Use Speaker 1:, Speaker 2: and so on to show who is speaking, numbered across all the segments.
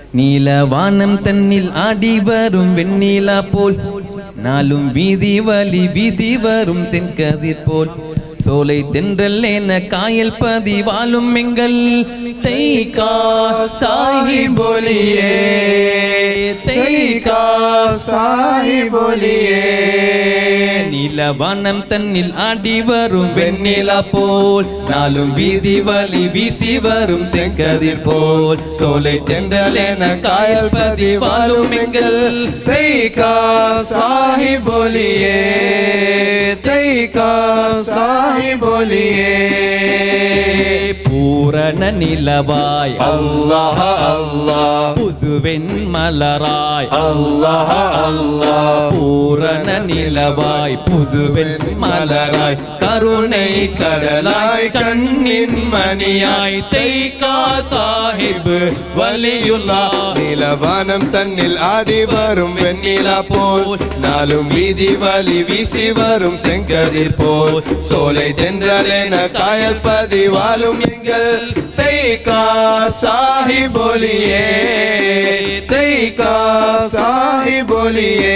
Speaker 1: நீலவானம் தன்னில் ஆடி வரும் வெண்ணிலா போல் நாளும் வீதி வலி வீசி வரும் செங்கதிர் போல் சோலை தென்றல் என காயல் பதி வாழும் எங்கள் தைகா சாஹிபொலியே தைகா
Speaker 2: சாஹிபொலியே
Speaker 1: நீலவானம் தன்னில் ஆடி வரும் வெண்ணிலா போல் நாளும் வீதி வலி வீசி வரும் செங்கதிர் போல் சோலை தென்றல் என காயல் பதி வாழும் எங்கள்
Speaker 2: தைகா சாஹிபொலியே தைகா சாஹிபொலியே
Speaker 1: பூரண நிலவாய்
Speaker 2: அல்லாஹ் அல்லாஹ்
Speaker 1: புதுவெண் மலராய்
Speaker 2: அல்லாஹ் அல்லாஹ்
Speaker 1: பூரண நிலவாய் புதுவெண் மலராய் கருணை கடலாய் கண்ணின் மணியாய் தைகா சாஹிப் வலியுல்லா
Speaker 2: நிலவானம் தன்னில் ஆடி வரும் வெண்ணிலா போல் நாளும் வீதி வலி வீசி வரும் செங்கதிர் போல் சோலை தென்றலென காயல் பதி வாழும் எங்கள் தைகா சாஹிபொலியே தைகா சாஹிபொலியே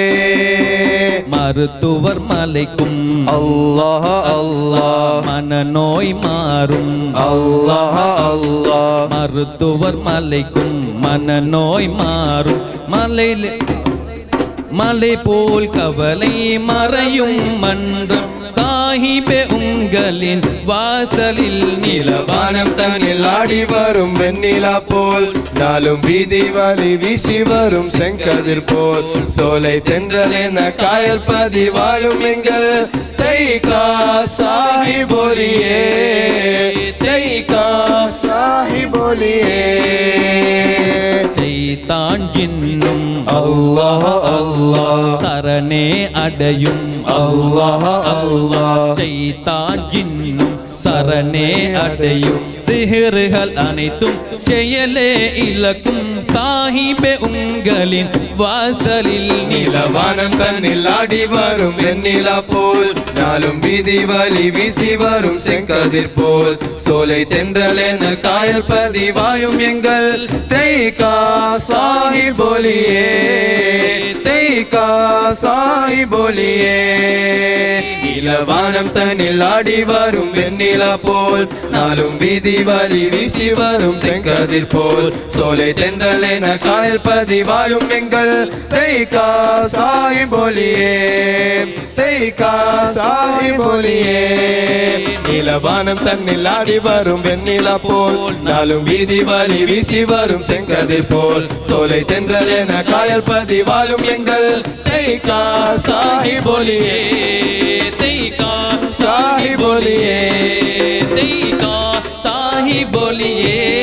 Speaker 1: மருத்துவர் மலைக்கும்
Speaker 2: அல்லாஹ் அல்லாஹ்
Speaker 1: மனநோய் மாறும்
Speaker 2: அல்லாஹ் அல்லாஹ்
Speaker 1: மருத்துவர் மலைக்கும் மனநோய் மாறும் மலையில் மலை போல் கவலை மறையும் மன்றம் சாஹிபே உங்களின் வாசலில் நிலவானம்
Speaker 2: வானம் தன்னில் ஆடி வரும் வெண்ணிலா போல் நாளும் வீதி வலி வீசி வரும் செங்கதிர் போல் சோலை தென்றல் என காயல் பதி வாழும் எங்கள் தைகா சாஹிபொலியே தைகா சாஹிபொலியே
Speaker 1: செய்தான் ஜின்னும்
Speaker 2: அல்லாஹ் அல்லாஹ்
Speaker 1: சரணே அடையும்
Speaker 2: அல்லாஹ் அல்லாஹ்
Speaker 1: செய்தான் ஜின்னும் சரணே அடையும் சிஹறுகள் அனைத்தும் செயலே இலக்கும் சாஹிபே உங்களின் வாசலில்
Speaker 2: நிலவானம் தன்னில் ஆடி வரும் வெண்ணிலா போல் நாளும் வீதி வலி வீசி வரும் செங்கதிர் போல் சோலை தென்றல் என காயல் பதி வாயும் எங்கள் தைகா சாஹிபொலியே தைகா சாஹிபொலியே நிலவானம் தன்னில் ஆடி வரும் வெண்ணிலா போல் நாளும் வீதி வலி வீசி வரும் செங்கதிர் போல் சோலை தென்றல் என காயல் பதி வாழும் எங்கள் தைகா சாஹிபொலியே தைகா சாஹிபொலியே நிலவானம் தன்னில் ஆடி வரும் வெண்ணிலா போல் நாளும் வீதி வலி வீசி வரும் செங்கதிர் போல் சோலை தென்றல் என காயல் பதி வாழும் எங்கள் தைகா சாஹிபொலியே
Speaker 1: தைகா
Speaker 2: சாஹிபொலியே
Speaker 1: தைகா சாஹிபொலியே